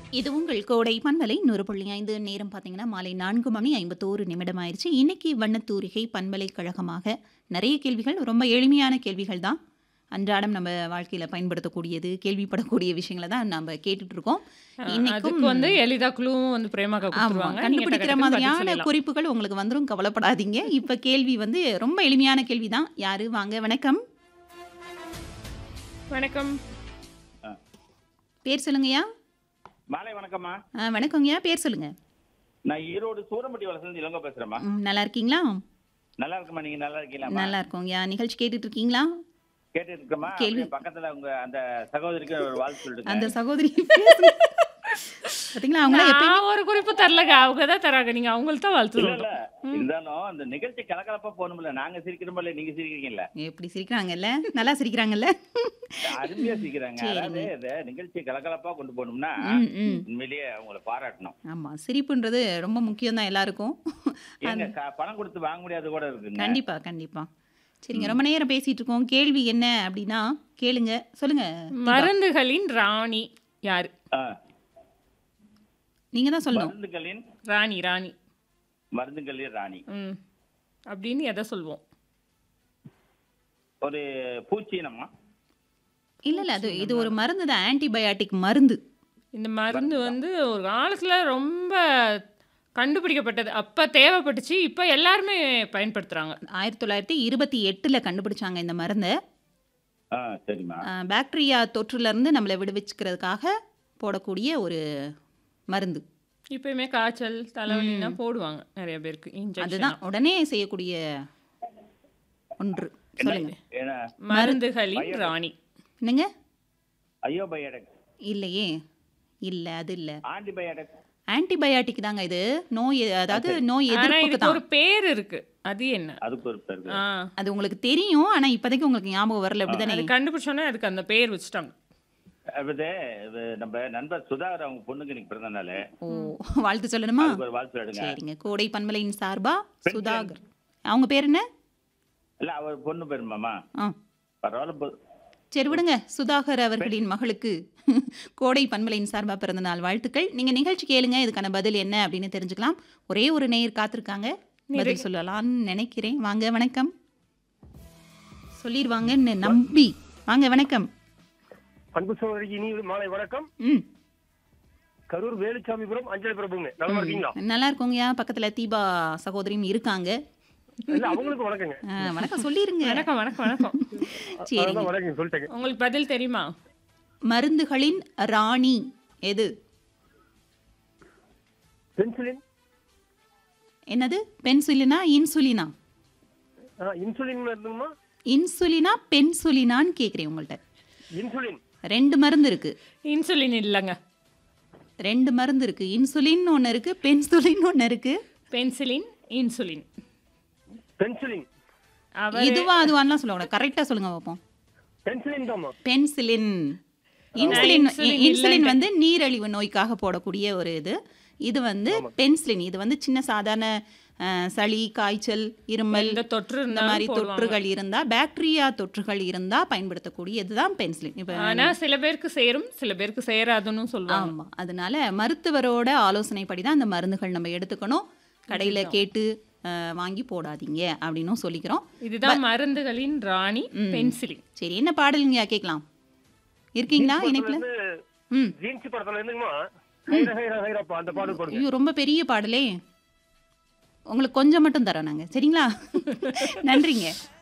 இது உங்கள் கோடை பண்பலை நூறு புள்ளி ஐந்து நேரம் பார்த்தீங்கன்னா மாலை நான்கு மணி ஐம்பத்தோரு நிமிடம் ஆயிடுச்சு இன்னைக்கு வண்ணத்தூரிகை பண்பலைக்கழகமாக நிறைய கேள்விகள் ரொம்ப எளிமையான கேள்விகள் தான் அன்றாடம் நம்ம வாழ்க்கையில் பயன்படுத்தக்கூடியது கேள்விப்படக்கூடிய விஷயங்களை தான் நம்ம கேட்டுட்டு இருக்கோம் இன்னைக்கும் அதுக்கு வந்து எளிதா குழுவும் வந்து பிரேமாக்கா ஆமா கொடுத்துருவாங்க நீங்க கண்டுபிடிக்கிற டக்கு டக்குன்னு பதில் மாதிரியான சொல்லலாம். குறிப்புகள் உங்களுக்கு வந்துரும் கவலைப்படாதீங்க இப்ப கேள்வி வந்து ரொம்ப எளிமையான கேள்வி தான் யாரு வாங்க வணக்கம் வணக்கம் பேர் சொல்லுங்கய்யா மாலை வணக்கம்மா ஆ, வணக்கங்கய்யா பேர் சொல்லுங்க நான் ஈரோடு சூரம்பட்டி வளர்ந்து இளங்க பேசுறேம்மா ம், நல்லா இருக்கீங்களா நல்லா இருக்குமா நீங்க நல்லா இருக்கீங்களா நல்லா இருக்கோங்கய்யா நிகழ்ச்சி கேட்டுட்டு இருக்கீங்களா கேட்டு இருக்கமா கேள்வி. பக்கத்துல உங்க அந்த சகோதரிக்கு ஒரு வாழ்த்து சொல்லிட்டு அந்த சகோதரி பேசுங்க. பாத்தீங்களா அவங்கள எப்பயும் நான் ஒரு குறிப்பு தரலங்க அவங்க தான் தராங்க நீங்க அவங்களுக்கு தான் வாழ்த்து இல்ல சொல்லணும். இல்ல இருந்தாலும் அந்த நிகழ்ச்சி கலகலப்பா போகணும்ல நாங்க சிரிக்கிறோம் இல்ல நீங்க சிரிக்கிறீங்கல்ல எப்படி சிரிக்கிறாங்கல்ல நல்லா சிரிக்கிறாங்கல்ல அருமையா சிரிக்கிறாங்க சரிங்க. அதாவது இந்த நிகழ்ச்சி கலகலப்பா கொண்டு போகணும்னா ம், ம். உண்மையிலேயே அவங்கள பாராட்டணும் ஆமா சிரிப்புன்றது ரொம்ப முக்கியம் தான் எல்லாருக்கும் ஏங்க க- பணம் கொடுத்து வாங்க முடியாது கூட இருக்குங்க கண்டிப்பா கண்டிப்பா சரிங்க ரொம்ப நேரம் பேசிட்டு இருக்கோம் கேள்வி என்ன அப்படின்னா கேளுங்க சொல்லுங்க மருந்துகளின் ராணி யாரு ஆ. நீங்க தான் சொல்லணும் மருந்துகளின் ராணி ராணி மருந்துகளின் ராணி ம் அப்படின்னு எதை சொல்வோம் ஒரு பூச்சினமா இல்ல இல்ல அது இது ஒரு மருந்து தான் ஆன்டிபயாட்டிக் மருந்து இந்த மருந்து வந்து ஒரு காலத்துல ரொம்ப கண்டுபிடிக்கப்பட்டது அப்ப தேவைப்பட்டுச்சு இப்ப எல்லாருமே பயன்படுத்துறாங்க ஆயிரத்தி தொள்ளாயிரத்தி இருபத்தி எட்டுல கண்டுபிடிச்சாங்க இந்த மருந்தை ஆ சரிம்மா அஹ், பாக்டீரியா தொற்றுல இருந்து நம்மளை விடுவிச்சுக்கிறதுக்காக போடக்கூடிய ஒரு மருந்து இப்பயுமே காய்ச்சல் தலைவலினா போடுவாங்க நிறைய பேருக்கு இன்ஜெக்ஷன் அதுதான் உடனே செய்யக்கூடிய ஒன்று சொல்லுங்க ஏன்னா மருந்துகளின் ராணி என்னங்க அயோபயோட்டிக் இல்லையே இல்ல அது இல்ல ஆன்டிபயோட்டிக் ஆன்டிபயாட்டிக் தாங்க இது நோய் அதாவது நோய் ஆனா எதிர்ப்புக்கு இதுக்கு தான் ஒரு பேர் இருக்கு அது என்ன அதுக்கு ஒரு பேர் இருக்கு. ஆ, அது உங்களுக்கு தெரியும் ஆனா இப்போதைக்கு உங்களுக்கு ஞாபகம் வரல அப்படிதானே அது கண்டுபிடிச்சோன்னே அதுக்கு அந்த பேர் வச்சுட்டாங்க அதாவது இது நம்ம நண்பர் சுதாகர் அவங்க பொண்ணுக்கு இன்னைக்கு பிறந்த நாள் ஓ வாழ்த்து சொல்லணுமா அதுக்கு ஒரு வாழ்த்து எடுங்க சரிங்க கோடை பன்மலையின் சார்பா சுதாகர் அவங்க பேர் என்ன இல்ல அவர் பொண்ணு பேர் மாமா ஆ பரவாயில்ல போ- சரி விடுங்க சுதாகர் அவர்களின் மகளுக்கு கோடை பன்மலையின் சார்பா பிறந்த நாள் வாழ்த்துக்கள் நீங்க நிகழ்ச்சி கேளுங்க இதுக்கான பதில் என்ன அப்படின்னு தெரிஞ்சுக்கலாம் ஒரே ஒரு நேயர் காத்திருக்காங்க பதில் சொல்லலாம்னு நினைக்கிறேன் வாங்க வணக்கம் சொல்லிடுவாங்கன்னு நம்பி வாங்க வணக்கம் அன்பு சகோதரிக்கு இனி மாலை வணக்கம் ம் கரூர் வேலுச்சாமிபுரம் அஞ்சலி பிரபுங்க நல்லா இருக்கீங்களா நல்லா இருக்கோங்கய்யா பக்கத்துல தீபா சகோதரியும் இருக்காங்க இல்ல அவங்களுக்கு வணக்கங்க ஆ, வணக்கம் சொல்லிருங்க வணக்கம் வணக்கம் வணக்கம் சரிங்க அதான் வணக்கம் சொல்லிட்டேங்க உங்களுக்கு பதில் தெரியுமா மருந்துகளின் ராணி எது பென்சிலின் என்னது பென்சுலினா இன்சுலினா ஆ, இன்சுலின் இருந்துங்கம்மா இன்சுலினா பென்சுலினான்னு கேட்குறேன் உங்கள்கிட்ட இன்சுலின் ரெண்டு மருந்து இருக்கு இன்சுலின் இல்லைங்க ரெண்டு மருந்து இருக்கு இன்சுலின் ஒன்று இருக்கு பென்சுலின் ஒன்று இருக்கு பென்சிலின் இன்சுலின் பென்சிலின் அவர் இதுவா அதுவான்லாம் சொல்லுவாங்க கரெக்டாக சொல்லுங்க பார்ப்போம் பென்சிலின் தாம்மா பென்சிலின் இன்சுலின் இன்சுலின் இன்சுலின் வந்து நீரழிவு நோய்க்காக போடக்கூடிய ஒரு இது இது வந்து பென்சிலின் இது வந்து சின்ன சாதாரண அஹ், சளி காய்ச்சல் இருமல் எந்த தொற்று இந்த மாதிரி இருந்தாலும் போடுவாங்க. தொற்றுகள் இருந்தா பாக்டீரியா தொற்றுகள் இருந்தா பயன்படுத்தக்கூடிய இதுதான் பென்சிலின் இப்போ ஆனா சில பேருக்கு சேரும் சில பேருக்கு சேராதுன்னு சொல்லுவாங்க ஆமா அதனால மருத்துவரோட ஆலோசனைப்படி தான் அந்த மருந்துகள் நம்ம எடுத்துக்கணும் கடையில கேட்டு அஹ், வாங்கி போடாதீங்க அப்படின்னும் சொல்லிக்கிறோம் இதுதான் மருந்துகளின் ராணி பென்சிலின் சரி என்ன பாடலுங்கய்யா கேட்கலாம் இருக்கீங்களா இணைப்புல வந்து ம் ஜீன்ஸ் படத்துல இருந்துங்கம்மா ஹைரா ஹைரா ஹைராப்பா அந்த பாடல் போடுங்க ஐயோ ரொம்ப பெரிய பாடலே உங்களுக்கு கொஞ்சம் மட்டும் தரோம் நாங்க சரிங்களா நன்றிங்க